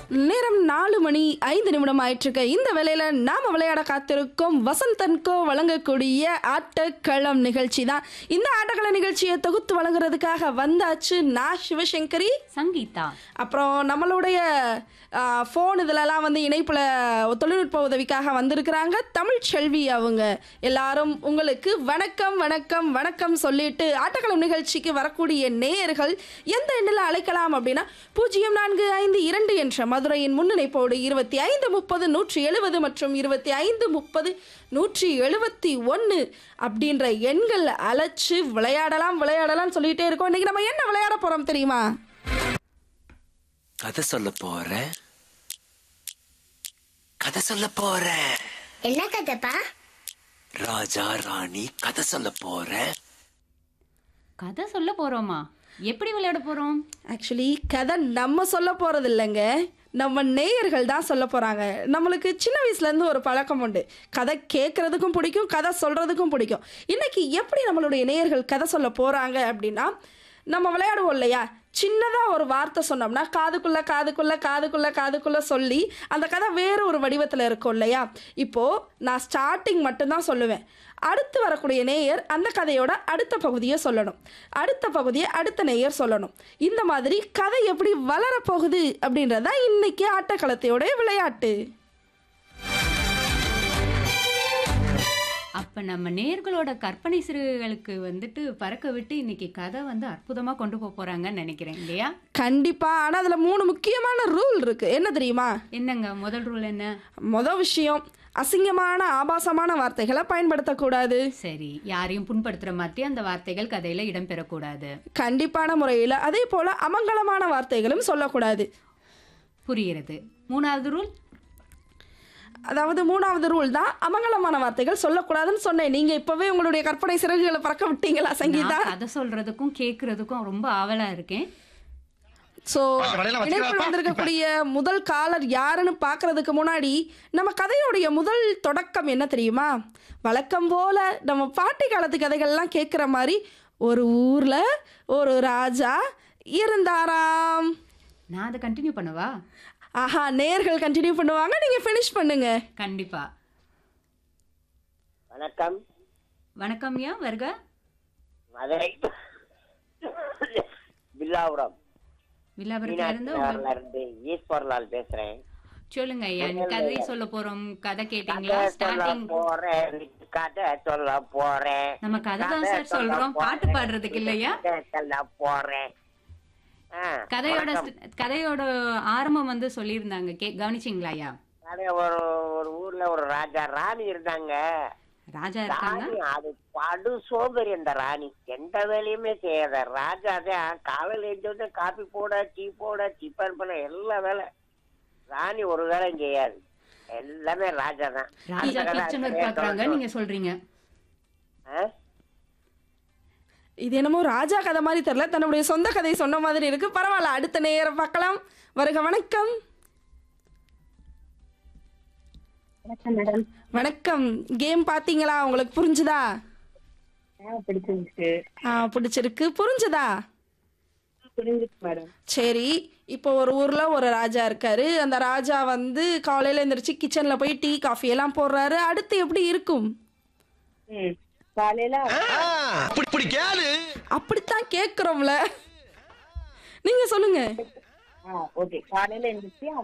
நேரம் நாலு மணி ஐந்து நிமிடம் ஆயிட்டிருக்க இந்த வேளையில நாம விளையாட காத்திருக்கும் வசந்தன்கோ வழங்கக்கூடிய ஆட்டக்களம் நிகழ்ச்சி தான் இந்த ஆட்டக்கள நிகழ்ச்சியை தொகுத்து வழங்குறதுக்காக வந்தாச்சு நான் சிவசங்கரி சங்கீதா அப்புறம் நம்மளுடைய ஃபோன் இதிலலாம் வந்து இணைப்பில் தொழில்நுட்ப உதவிக்காக வந்திருக்கிறாங்க தமிழ் செல்வி அவங்க எல்லாரும் உங்களுக்கு வணக்கம் வணக்கம் வணக்கம் சொல்லிட்டு ஆட்டக்களம் நிகழ்ச்சிக்கு வரக்கூடிய நேயர்கள் எந்த எண்ணில் அழைக்கலாம் அப்படின்னா பூஜ்ஜியம் நான்கு ஐந்து இரண்டு என்ற மதுரையின் முன்னிணைப்போடு இருபத்தி ஐந்து முப்பது நூற்றி எழுபது மற்றும் இருபத்தி ஐந்து முப்பது நூற்றி எழுபத்தி ஒன்று அப்படின்ற எண்கள் அழைச்சு விளையாடலாம் விளையாடலாம் சொல்லிட்டே இருக்கோம் இன்னைக்கு நம்ம என்ன விளையாட போகிறோம் தெரியுமா கதை சொல்ல போறேன் கதை சொல்ல போறேன் என்ன கதைப்பா ராஜா ராணி கதை சொல்ல போறேன் கதை சொல்ல போறோமா எப்படி விளையாட போறோம் ஆக்சுவலி கதை நம்ம சொல்ல போகிறது இல்லைங்க நம்ம நேயர்கள் தான் சொல்ல போகிறாங்க நம்மளுக்கு சின்ன வயசுலேருந்து ஒரு பழக்கம் உண்டு கதை கேட்குறதுக்கும் பிடிக்கும் கதை சொல்கிறதுக்கும் பிடிக்கும் இன்னைக்கு எப்படி நம்மளுடைய நேயர்கள் கதை சொல்ல போகிறாங்க அப்படின்னா நம்ம விளையாடுவோம் இல்லையா சின்னதாக ஒரு வார்த்தை சொன்னோம்னா காதுக்குள்ளே காதுக்குள்ளே காதுக்குள்ளே காதுக்குள்ளே சொல்லி அந்த கதை வேறு ஒரு வடிவத்தில் இருக்கும் இல்லையா இப்போது நான் ஸ்டார்டிங் மட்டும்தான் சொல்லுவேன் அடுத்து வரக்கூடிய நேயர் அந்த கதையோட அடுத்த பகுதியை சொல்லணும் அடுத்த பகுதியை அடுத்த நேயர் சொல்லணும் இந்த மாதிரி கதை எப்படி வளரப்போகுது அப்படின்றதா இன்னைக்கு ஆட்டக்களத்தையோட விளையாட்டு அப்ப நம்ம நேர்களோட கற்பனை சிறுகளுக்கு வந்துட்டு பறக்க விட்டு இன்னைக்கு கதை வந்து அற்புதமா கொண்டு போக போறாங்கன்னு நினைக்கிறேன் இல்லையா கண்டிப்பா ஆனா அதுல மூணு முக்கியமான ரூல் இருக்கு என்ன தெரியுமா என்னங்க முதல் ரூல் என்ன மொதல் விஷயம் அசிங்கமான ஆபாசமான வார்த்தைகளை பயன்படுத்தக்கூடாது சரி யாரையும் புண்படுத்துற மாதிரி அந்த வார்த்தைகள் கதையில இடம்பெறக்கூடாது கண்டிப்பான முறையில் அதே போல அமங்கலமான வார்த்தைகளும் சொல்லக்கூடாது புரிகிறது மூணாவது ரூல் அதாவது மூணாவது ரூல் தான் அமங்கலமான வார்த்தைகள் சொல்லக்கூடாதுன்னு சொன்னேன் நீங்க இப்பவே உங்களுடைய கற்பனை சிறகுகளை பறக்க விட்டீங்களா சங்கீதா நான் கதை சொல்றதுக்கும் கேட்கறதுக்கும் ரொம்ப ஆவலா இருக்கேன் ஸோ இணைப்பில் வந்திருக்கக்கூடிய முதல் காலர் யாருன்னு பார்க்கறதுக்கு முன்னாடி நம்ம கதையோடைய முதல் தொடக்கம் என்ன தெரியுமா வழக்கம் போல நம்ம பாட்டி காலத்து கதைகள்லாம் கேட்குற மாதிரி ஒரு ஊரில் ஒரு ராஜா இருந்தாராம் நான் அதை கண்டினியூ பண்ணவா ஆஹா நேர்கள் கண்டினியூ பண்ணுவாங்க நீங்கள் ஃபினிஷ் பண்ணுங்க கண்டிப்பா வணக்கம் வணக்கம் யா வருக மதுரை பில்லாபுரம் வில்லாபுரத்துல இருந்து உங்க- மீனாட்சிநகர்ல இருந்து ஈஸ்வர்லால் பேசுறேன் சொல்லுங்க ஐயா கதை சொல்ல போறோம் கதை கேட்டீங்களா கதை சொல்ல ஸ்டார்டிங் போறேன் கதை சொல்ல போறேன் நம்ம கதை தான் கதை சார் சொல்ல சொல்றோம் பாட்டு போறேன். பாடுறதுக்கு இல்லையா கதை சொல்ல போறேன் ஆ, கதையோட வணக்கம். st- கதையோட ஆரம்பம் வந்து சொல்லியிருந்தாங்க கே கவனிச்சிங்களா ஐயா அதே ஒரு ஒரு ஊர்ல ஒரு ராஜா ராணி இருந்தாங்க ராஜா இருக்காங்க ராணி அது படு சோம்பேறி அந்த ராணி எந்த வேலையுமே செய்யாத ராஜா தான் காலையில எழுந்தோடனே காபி போட டீ போட டிஃபன் பண்ண எல்லா வேலை ராணி ஒரு வேலையும் செய்யாது எல்லாமே ராஜா தான் ராஜா கிச்சன் ஒர்க் பாக்குறாங்க நீங்க சொல்றீங்க இது என்னமோ ராஜா கதை மாதிரி தெரில தன்னுடைய சொந்த கதை சொன்ன மாதிரி இருக்கு பரவாயில்ல அடுத்த நேரம் பார்க்கலாம் வருக வணக்கம் வணக்கம் மேடம் வணக்கம் கேம் பார்த்தீங்களா உங்களுக்கு புரிஞ்சுதா பிடிச்சிருந்துச்சு ஆ பிடிச்சிருக்கு புரிஞ்சுதா புரிஞ்சிச்சு மேடம் சரி இப்போ ஒரு ஊரில் ஒரு ராஜா இருக்காரு அந்த ராஜா வந்து காலையில் எழுந்திரிச்சு கிச்சனில் போய் டீ காஃபி எல்லாம் போடுறாரு அடுத்து எப்படி இருக்கும் ம் காலையில அப்படித்தான் கேட்குறோம்ல நீங்கள் சொல்லுங்க ஆ ஓகே காலையில எழுந்திரிச்சு